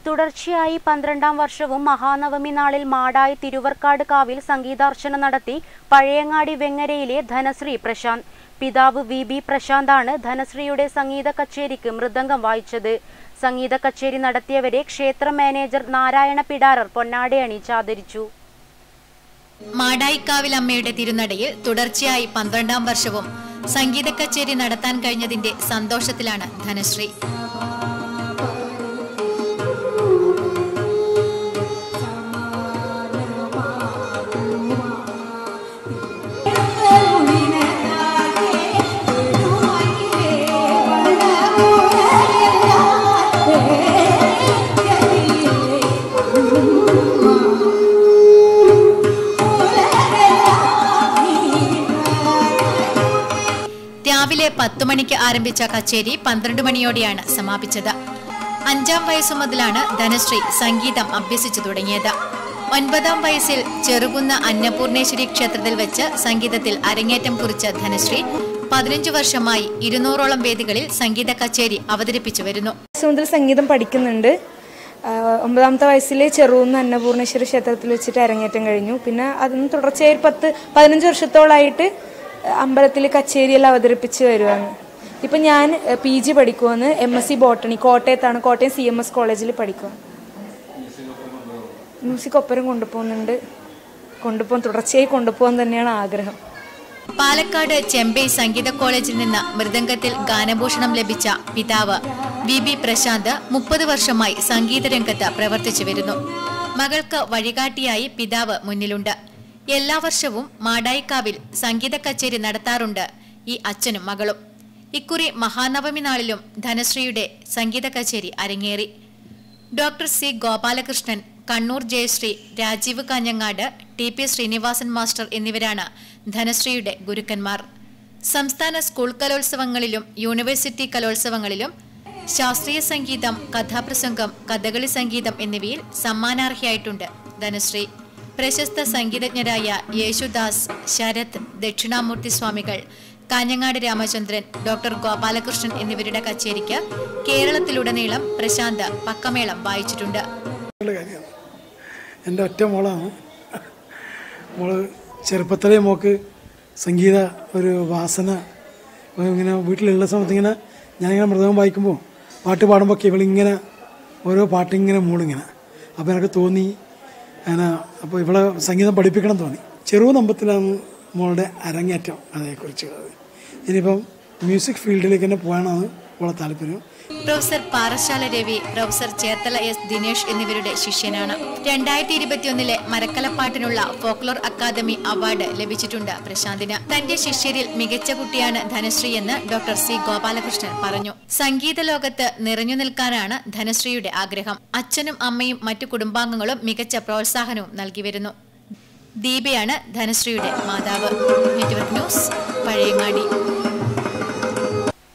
തുടർച്ചയായി പന്ത്രണ്ടാം വർഷവും മഹാനവമി നാളിൽ മാടായി തിരുവർക്കാട് കാവിൽ സംഗീതാർച്ചന നടത്തി പഴയങ്ങാടി വെങ്ങരയിലെ ധനശ്രീ പ്രശാന്ത് പിതാവ് വി ബി പ്രശാന്താണ് ധനശ്രീയുടെ സംഗീത കച്ചേരിക്ക് മൃദംഗം വായിച്ചത് സംഗീത കച്ചേരി നടത്തിയവരെ ക്ഷേത്ര മാനേജർ നാരായണ പിടാരർ പൊന്നാടയണിച്ച് ആദരിച്ചു മാടായിക്കാവിൽ അമ്മയുടെ തിരുനടയിൽ തുടർച്ചയായി പന്ത്രണ്ടാം വർഷവും സംഗീത കച്ചേരി നടത്താൻ കഴിഞ്ഞതിന്റെ സന്തോഷത്തിലാണ് ധനശ്രീ രാവിലെ പത്തു മണിക്ക് ആരംഭിച്ച കച്ചേരി പന്ത്രണ്ട് മണിയോടെയാണ് സമാപിച്ചത് അഞ്ചാം വയസ്സു മുതലാണ് ധനശ്രീ സംഗീതം അഭ്യസിച്ചു തുടങ്ങിയത് ഒൻപതാം വയസ്സിൽ ചെറുകുന്ന അന്നപൂർണേശ്വരി ക്ഷേത്രത്തിൽ വെച്ച് സംഗീതത്തിൽ അരങ്ങേറ്റം കുറിച്ച ധനശ്രീ പതിനഞ്ചു വർഷമായി ഇരുന്നൂറോളം വേദികളിൽ സംഗീത കച്ചേരി അവതരിപ്പിച്ചു വരുന്നു വയസ്സ് മുതൽ സംഗീതം പഠിക്കുന്നുണ്ട് ആ, ഒമ്പതാമത്തെ വയസ്സിൽ ചെറുകുന്ന് അന്നപൂർണേശ്വരി ക്ഷേത്രത്തിൽ വെച്ചിട്ട് അരങ്ങേറ്റം കഴിഞ്ഞു പിന്നെ അതിന് തുടർച്ചയായി ഒരു പത്ത് പതിനഞ്ച് വർഷത്തോളായിട്ട് അമ്പലത്തിൽ കച്ചേരിയെല്ലാം അവതരിപ്പിച്ച് വരുവാണ് ഇപ്പം ഞാൻ പി ജി പഠിക്കുമെന്ന് എം എസ് സി ബോട്ടണി കോട്ടയത്താണ് കോട്ടയം സി എം എസ് കോളേജിൽ പഠിക്കുക മ്യൂസിക് ഒപ്പരം കൊണ്ടുപോകുന്നുണ്ട് കൊണ്ടുപോകാൻ തുടർച്ചയായി കൊണ്ടുപോകാൻ തന്നെയാണ് ആഗ്രഹം പാലക്കാട് ചെമ്പൈ സംഗീത കോളേജിൽ നിന്ന് മൃദംഗത്തിൽ ഗാനഭൂഷണം ലഭിച്ച പിതാവ് വി ബി പ്രശാന്ത് മുപ്പത് വർഷമായി സംഗീത രംഗത്ത് പ്രവർത്തിച്ചു വരുന്നു മകൾക്ക് വഴികാട്ടിയായി പിതാവ് മുന്നിലുണ്ട് എല്ലാ വർഷവും മാടായിക്കാവിൽ സംഗീത കച്ചേരി നടത്താറുണ്ട് ഈ അച്ഛനും മകളും ഇക്കുറി മഹാനവമി നാളിലും ധനശ്രീയുടെ സംഗീത കച്ചേരി അരങ്ങേറി doctor C Gopalakrishnan Kannur Jayashree Rajeev Kanhangad T P Srinivasan master എന്നിവരാണ് ധനശ്രീയുടെ ഗുരുക്കന്മാർ സംസ്ഥാന സ്കൂൾ കലോത്സവങ്ങളിലും യൂണിവേഴ്സിറ്റി കലോത്സവങ്ങളിലും ശാസ്ത്രീയ സംഗീതം കഥാപ്രസംഗം കഥകളി സംഗീതം എന്നിവയിൽ സമ്മാനാർഹയായിട്ടുണ്ട് ധനശ്രീ പ്രശസ്ത സംഗീതജ്ഞരായ യേശുദാസ് ശരത് ദക്ഷിണാമൂർത്തി സ്വാമികൾ കാഞ്ഞങ്ങാട് രാമചന്ദ്രൻ ഡോക്ടർ ഗോപാലകൃഷ്ണൻ എന്നിവരുടെ കച്ചേരിക്ക് കേരളത്തിലുടനീളം പ്രശാന്ത് പക്കമേളം വായിച്ചിട്ടുണ്ട് ഉള്ള കാര്യമാണ് എൻ്റെ ഒറ്റ മോളാണ് മോള് ചെറുപ്പത്തിലേ മോക്ക് സംഗീത ഒരു വാസന ഇങ്ങനെ വീട്ടിലുള്ള സമയത്ത് ഇങ്ങനെ ഞാനിങ്ങനെ മൃദംഗം വായിക്കുമ്പോൾ പാട്ട് പാടുമ്പോൾ ഇവളിങ്ങനെ ഓരോ പാട്ടിങ്ങനെ മൂളിങ്ങനെ അപ്പോൾ എനിക്ക് തോന്നി അങ്ങനെ അപ്പോൾ ഇവളെ സംഗീതം പഠിപ്പിക്കണം എന്ന് തോന്നി ചെറു നമ്പത്തിലാണ് മോളുടെ അരങ്ങേറ്റം അതേക്കുറിച്ചുള്ളത് ഇനിയിപ്പം മ്യൂസിക് ഫീൽഡിലേക്ക് തന്നെ പോകാനാണ് മോളെ താല്പര്യം professor Parassala Ravi professor Cherthala S Dinesh എന്നിവരുടെ ശിഷ്യനാണ് രണ്ടായിരത്തി ഇരുപത്തിയൊന്നിലെ മരക്കലപ്പാട്ടിനുള്ള ഫോക്ലോർ അക്കാദമി അവാർഡ് ലഭിച്ചിട്ടുണ്ട് പ്രശാന്തിന് തന്റെ ശിഷ്യരിൽ മികച്ച കുട്ടിയാണ് ധനശ്രീ എന്ന് ഡോക്ടർ സി ഗോപാലകൃഷ്ണൻ പറഞ്ഞു സംഗീത ലോകത്ത് നിറഞ്ഞു നിൽക്കാനാണ് ധനശ്രീയുടെ ആഗ്രഹം അച്ഛനും അമ്മയും മറ്റു കുടുംബാംഗങ്ങളും മികച്ച പ്രോത്സാഹനവും നൽകി വരുന്നു ദീപയാണ് ധനശ്രീയുടെ മാതാവ് നെറ്റ്വർക്ക് ന്യൂസ് പഴയങ്ങാടി